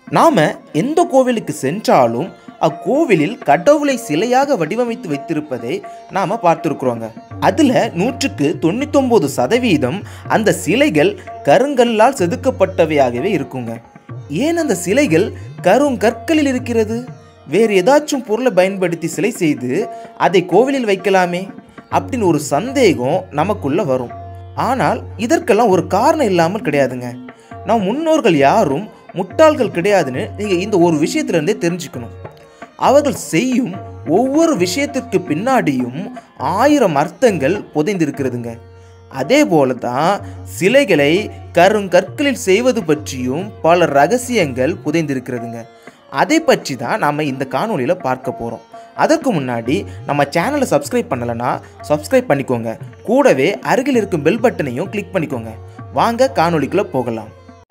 நாம எந்த கோவிலுக்கு சென்றாலும் அக்கோவிலில் கடவுளை சிலையாக வடிவமைத்து வைத்திருப்பதை நாம பார்த்துருக்குறோங்க அதுல நூற்றுக்கு தொண்ணூத்தொன்பது சதவீதம் அந்த சிலைகள் கருங்கல்லால் செதுக்கப்பட்டவையாகவே இருக்குங்க ஏன் அந்த சிலைகள் கருங்கற்களில் இருக்கிறது வேறு ஏதாச்சும் பொருளை பயன்படுத்தி சிலை செய்து அதை கோவிலில் வைக்கலாமே அப்படின்னு ஒரு சந்தேகம் நமக்குள்ள வரும் ஆனால் இதற்கெல்லாம் ஒரு காரணம் இல்லாமல் கிடையாதுங்க நம் முன்னோர்கள் யாரும் முட்டாள்கள் கிடையாதுன்னு நீங்கள் இந்த ஒரு விஷயத்திலிருந்தே தெரிஞ்சுக்கணும் அவர்கள் செய்யும் ஒவ்வொரு விஷயத்திற்கு பின்னாடியும் ஆயிரம் அர்த்தங்கள் புதைந்திருக்கிறதுங்க அதே போல தான் சிலைகளை கருங்கற்களில் செய்வது பற்றியும் பல ரகசியங்கள் புதைந்திருக்கிறதுங்க அதை பற்றி தான் நாம் இந்த காணொளியில் பார்க்க போகிறோம் அதற்கு முன்னாடி நம்ம சேனலை சப்ஸ்கிரைப் பண்ணலைன்னா சப்ஸ்கிரைப் பண்ணிக்கோங்க கூடவே அருகில் இருக்கும் பெல் பட்டனையும் கிளிக் பண்ணிக்கோங்க வாங்க காணொளிக்குள்ளே போகலாம்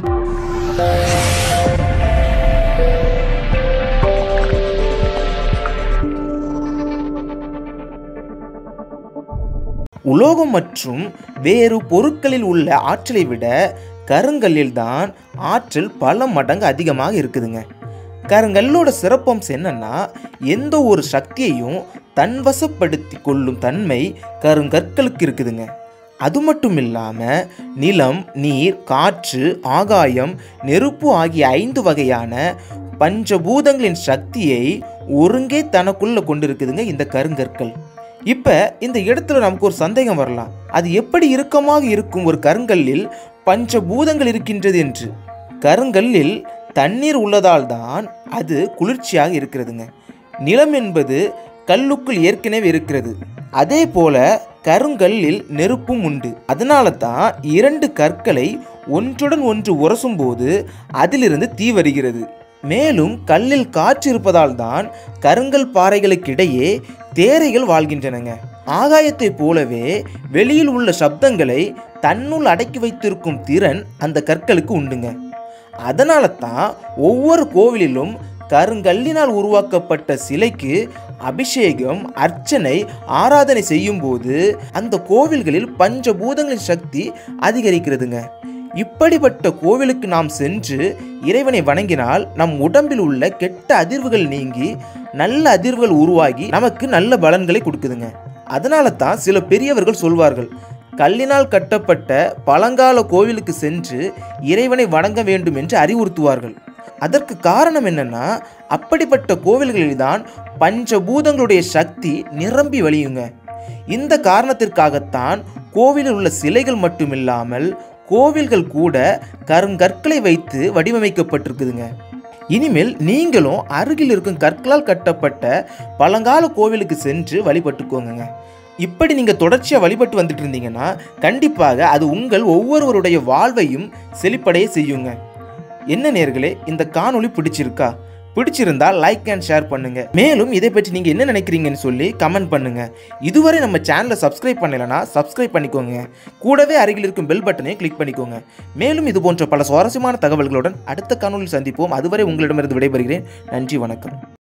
உலோகம் மற்றும் வேறு பொருட்களில் உள்ள ஆற்றலை விட கருங்கல்லில் தான் ஆற்றல் பல மடங்கு அதிகமாக இருக்குதுங்க கருங்கல்லோட சிறப்பம்சம் என்னன்னா எந்த ஒரு சக்தியையும் தன்வசப்படுத்தி கொள்ளும் தன்மை கருங்கற்களுக்கு இருக்குதுங்க அது மட்டும் இல்லாமல் நிலம் நீர் காற்று ஆகாயம் நெருப்பு ஆகிய ஐந்து வகையான பஞ்சபூதங்களின் சக்தியை ஒருங்கே தனக்குள்ள கொண்டிருக்குதுங்க இந்த கருங்கற்கள் இப்போ இந்த இடத்துல நமக்கு ஒரு சந்தேகம் வரலாம் அது எப்படி இறுக்கமாக இருக்கும் ஒரு கருங்கல்லில் பஞ்சபூதங்கள் இருக்கின்றது என்று கருங்கல்லில் தண்ணீர் உள்ளதால் தான் அது குளிர்ச்சியாக இருக்கிறதுங்க நிலம் என்பது கல்லுக்குள் ஏற்கனவே இருக்கிறது அதே போல கருங்கல்லில் நெருப்பும் உண்டு அதனால தான் இரண்டு கற்களை ஒன்றுடன் ஒன்று உரசும் போது அதிலிருந்து தீ வருகிறது மேலும் கல்லில் காற்று இருப்பதால் தான் கருங்கல் பாறைகளுக்கிடையே தேரைகள் வாழ்கின்றனங்க ஆகாயத்தை போலவே வெளியில் உள்ள சப்தங்களை தன்னுள் அடக்கி வைத்திருக்கும் திறன் அந்த கற்களுக்கு உண்டுங்க அதனால தான் ஒவ்வொரு கோவிலிலும் கருங்கல்லினால் உருவாக்கப்பட்ட சிலைக்கு அபிஷேகம் அர்ச்சனை ஆராதனை செய்யும் போது அந்த கோவில்களில் பஞ்சபூதங்களின் சக்தி அதிகரிக்கிறதுங்க இப்படிப்பட்ட கோவிலுக்கு நாம் சென்று இறைவனை வணங்கினால் நம் உடம்பில் உள்ள கெட்ட அதிர்வுகள் நீங்கி நல்ல அதிர்வுகள் உருவாகி நமக்கு நல்ல பலன்களை கொடுக்குதுங்க அதனால தான் சில பெரியவர்கள் சொல்வார்கள் கல்லினால் கட்டப்பட்ட பழங்கால கோவிலுக்கு சென்று இறைவனை வணங்க வேண்டும் என்று அறிவுறுத்துவார்கள் அதற்கு காரணம் என்னன்னா அப்படிப்பட்ட கோவில்களில்தான் பஞ்சபூதங்களுடைய சக்தி நிரம்பி வழியுங்க இந்த காரணத்திற்காகத்தான் கோவிலில் உள்ள சிலைகள் மட்டுமில்லாமல் கோவில்கள் கூட கருங்கற்களை வைத்து வடிவமைக்கப்பட்டிருக்குதுங்க இனிமேல் நீங்களும் அருகில் இருக்கும் கற்களால் கட்டப்பட்ட பழங்கால கோவிலுக்கு சென்று வழிபட்டுக்கோங்க இப்படி நீங்கள் தொடர்ச்சியாக வழிபட்டு வந்துட்டு இருந்தீங்கன்னா கண்டிப்பாக அது உங்கள் ஒவ்வொருவருடைய வாழ்வையும் செழிப்படைய செய்யுங்க என்ன நேர்களே இந்த காணொளி பிடிச்சிருக்கா பிடிச்சிருந்தா லைக் அண்ட் ஷேர் பண்ணுங்க மேலும் இதை பற்றி நீங்க என்ன நினைக்கிறீங்கன்னு சொல்லி கமெண்ட் பண்ணுங்க இதுவரை நம்ம சேனலை சப்ஸ்கிரைப் பண்ணலைன்னா சப்ஸ்கிரைப் பண்ணிக்கோங்க கூடவே அருகில் இருக்கும் பெல் பட்டனையும் கிளிக் பண்ணிக்கோங்க மேலும் இது போன்ற பல சுவாரஸ்யமான தகவல்களுடன் அடுத்த காணொலியில் சந்திப்போம் அதுவரை உங்களிடமிருந்து விடைபெறுகிறேன் நன்றி வணக்கம்